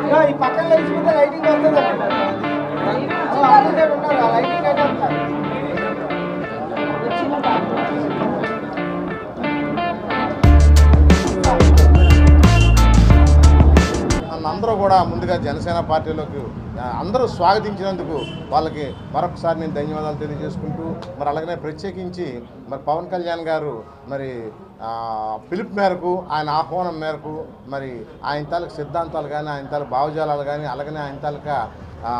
ఇదిగో ఈ పక్కన లేచిపోతే లైటింగ్ వస్తుంది అప్పుడు ఉన్నారు ఆ లైటింగ్ అయితే వస్తారు అందరూ కూడా ముందుగా జనసేన పార్టీలోకి ఆ, అందరూ స్వాగతించినందుకు వాళ్ళకి మరొకసారి నేను ధన్యవాదాలు తెలియజేసుకుంటూ మరి అలాగనే ప్రత్యేకించి మరి పవన్ కళ్యాణ్ గారు మరి ఆ, పిలుపు మేరకు ఆయన ఆహ్వానం మేరకు మరి ఆయన తాలూకు సిద్ధాంతాలు కానీ ఆయన తాలూకు భావజాలాలు కానీ అలాగనే ఆయన తాలూకా ఆ,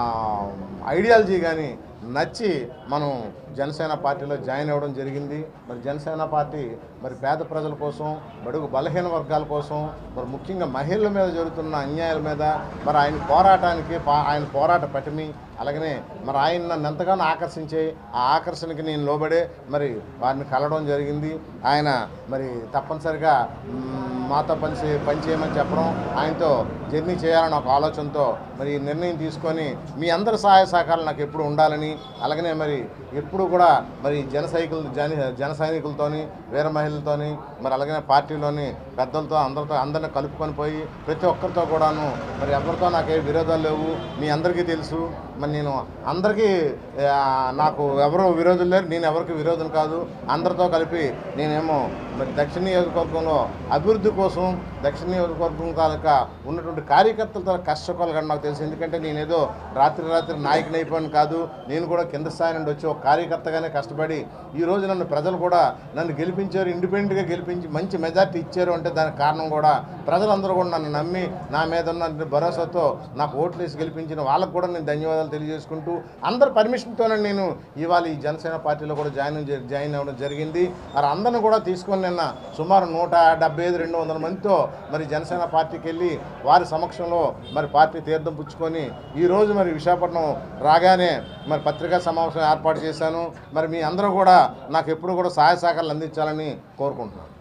ఐడియాలజీ కానీ నచ్చి మనం జనసేన పార్టీలో జాయిన్ అవ్వడం జరిగింది మరి జనసేన పార్టీ మరి పేద ప్రజల కోసం బడుగు బలహీన వర్గాల కోసం మరి ముఖ్యంగా మహిళల మీద జరుగుతున్న అన్యాయాల మీద మరి ఆయన పోరాటానికి పా- ఆయన పోరాట పటిమి అలాగనే మరి ఆయన నన్ను ఎంతగానో ఆకర్షించే ఆ ఆకర్షణకి నేను లోబడే మరి వారిని కలవడం జరిగింది ఆయన మరి తప్పనిసరిగా మ్, మాతో పనిచే పనిచేయమని చెప్పడం ఆయనతో జర్నీ చేయాలని ఒక ఆలోచనతో మరి ఈ నిర్ణయం తీసుకొని మీ అందరి సహాయ సహకారాలు నాకు ఎప్పుడు ఉండాలని అలాగనే మరి ఎప్పుడు కూడా మరి జన సైకిల్ జన జన సైనికులతోని వీర మహిళలతోని మరి అలాగనే పార్టీలోని పెద్దలతో అందరితో అందరిని కలుపుకొని పోయి ప్రతి ఒక్కరితో కూడాను మరి ఎవరితో నాకే విరోధాలు లేవు మీ అందరికీ తెలుసు మరి నేను అందరికీ ఆ, నాకు ఎవరు విరోధులు లేరు నేను ఎవరికి విరోధం కాదు అందరితో కలిపి నేనేమో మరి దక్షిణ నియోజకవర్గంలో అభివృద్ధి కోసం దక్షిణ నియోజకవర్గం తాలూకా ఉన్నటువంటి కార్యకర్తలతో కష్టకాలు కానీ నాకు తెలుసు ఎందుకంటే నేనేదో రాత్రి రాత్రి నాయకుని అయిపోయాను కాదు నేను కూడా కింద స్థాయి నుండి వచ్చి ఒక కార్యకర్తగానే కష్టపడి ఈ రోజు నన్ను ప్రజలు కూడా నన్ను గెలిపించారు ఇండిపెండెంట్గా గెలిపించి మంచి మెజార్టీ ఇచ్చారు అంటే దానికి కారణం కూడా ప్రజలందరూ కూడా నన్ను నమ్మి నా మీద ఉన్న భరోసాతో నాకు ఓట్లు వేసి గెలిపించిన వాళ్ళకు కూడా నేను ధన్యవాదాలు తెలియజేసుకుంటూ అందరి పర్మిషన్తోనే నేను ఇవాళ ఈ జనసేన పార్టీలో కూడా జాయిన్ జ- జాయిన్ అవ్వడం జరిగింది మరి అందరిని కూడా తీసుకొని నిన్న సుమారు నూట డెబ్బై ఐదు రెండు వందల మందితో మరి జనసేన పార్టీకి వెళ్ళి వారి సమక్షంలో మరి పార్టీ తీర్థం పుచ్చుకొని ఈరోజు మరి విశాఖపట్నం రాగానే మరి పత్రికా సమావేశం ఏర్పాటు చేశాను మరి మీ అందరూ కూడా నాకు ఎప్పుడు కూడా సహాయ సహకారాలు అందించాలని కోరుకుంటున్నాను